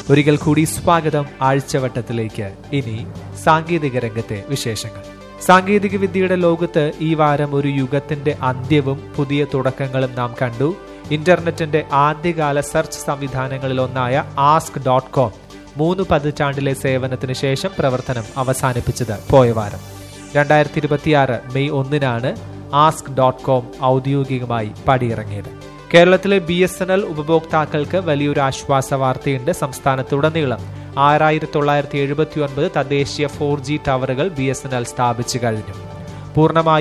ഒരിക്കൽ കൂടി സ്വാഗതം ആഴ്ചവട്ടത്തിലേക്ക് ഇനി സാങ്കേതിക രംഗത്തെ വിശേഷങ്ങൾ സാങ്കേതിക വിദ്യയുടെ ലോകത്ത് ഈ വാരം ഒരു യുഗത്തിന്റെ അന്ത്യവും പുതിയ തുടക്കങ്ങളും നാം കണ്ടു ഇന്റർനെറ്റിന്റെ ആദ്യകാല സെർച്ച് സംവിധാനങ്ങളിൽ ഒന്നായ ആസ്ക് ഡോട്ട് കോം മൂന്ന് പതിറ്റാണ്ടിലെ സേവനത്തിന് ശേഷം പ്രവർത്തനം അവസാനിപ്പിച്ചത് പോയ വാരം രണ്ടായിരത്തി ഇരുപത്തിയാറ് മെയ് ഒന്നിനാണ് ആസ്ക് ഡോട്ട് കോം ഔദ്യോഗികമായി പടിയിറങ്ങിയത് കേരളത്തിലെ ബി എസ് എൻ എൽ ഉപഭോക്താക്കൾക്ക് വലിയൊരു ആശ്വാസ വാർത്തയുണ്ട് സംസ്ഥാനത്തുടനീളം ആറായിരത്തി തൊള്ളായിരത്തി എഴുപത്തി ഒൻപത് തദ്ദേശീയ ഫോർ ജി ടവറുകൾ ബി എസ് എൻ എൽ സ്ഥാപിച്ചു കഴിഞ്ഞു പൂർണ്ണമായി